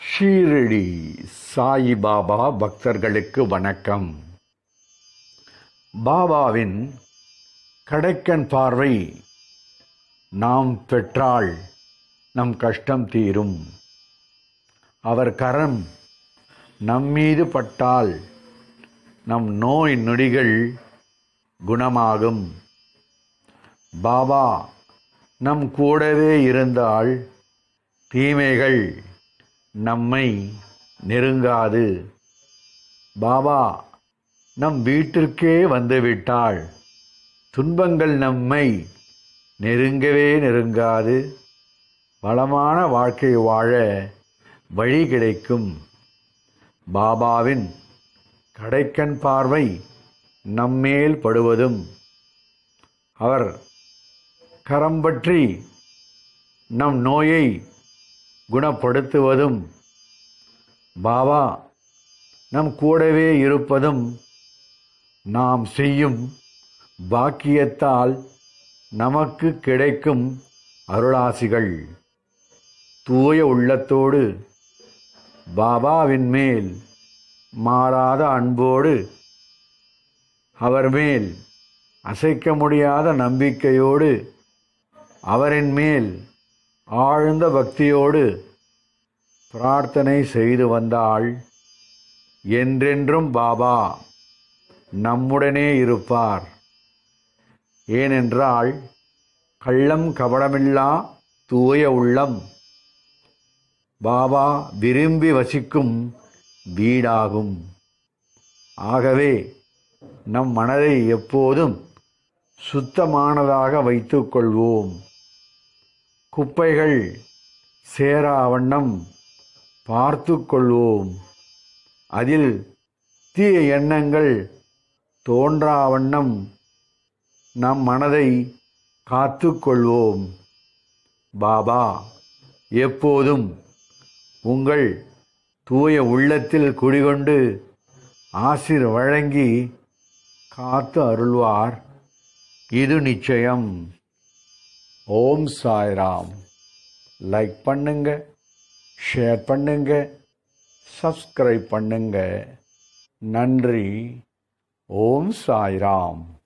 ஷீரடி சாயிபாபா பக்தர்களுக்கு வணக்கம் பாபாவின் கடைக்கன் பார்வை நாம் பெற்றால் நம் கஷ்டம் தீரும் அவர் கரம் நம்மீது பட்டால் நம் நோய் நொடிகள் குணமாகும் பாபா நம் கூடவே இருந்தால் தீமைகள் நம்மை நெருங்காது பாபா நம் வீட்டிற்கே வந்துவிட்டால் துன்பங்கள் நம்மை நெருங்கவே நெருங்காது வளமான வாழ்க்கை வாழ வழி கிடைக்கும் பாபாவின் கடைக்கண் பார்வை நம்மேல் படுவதும் அவர் கரம் பற்றி நம் நோயை குணப்படுத்துவதும் பாபா நம் கூடவே இருப்பதும் நாம் செய்யும் பாக்கியத்தால் நமக்கு கிடைக்கும் அருளாசிகள் தூய உள்ளத்தோடு பாபாவின் மேல் மாறாத அன்போடு அவர் மேல் அசைக்க முடியாத நம்பிக்கையோடு அவரின் மேல் ஆழ்ந்த பக்தியோடு பிரார்த்தனை செய்து வந்தாள் என்றென்றும் பாபா நம்முடனே இருப்பார் ஏனென்றால் கள்ளம் கபடமில்லா தூய உள்ளம் பாபா விரும்பி வசிக்கும் வீடாகும் ஆகவே நம் மனதை எப்போதும் சுத்தமானதாக வைத்துக்கொள்வோம் குப்பைகள் சேரா வண்ணம் பார்த்து கொள்வோம் அதில் தீய எண்ணங்கள் தோன்றா வண்ணம் நம் மனதை காத்து கொள்வோம் பாபா எப்போதும் உங்கள் தூய உள்ளத்தில் குடிகொண்டு ஆசிர் வழங்கி காத்து அருள்வார் இது நிச்சயம் ஓம் சாய்ராம் லைக் பண்ணுங்க ஷேர் பண்ணுங்க சப்ஸ்கிரைப் பண்ணுங்க நன்றி ஓம் சாய்ராம்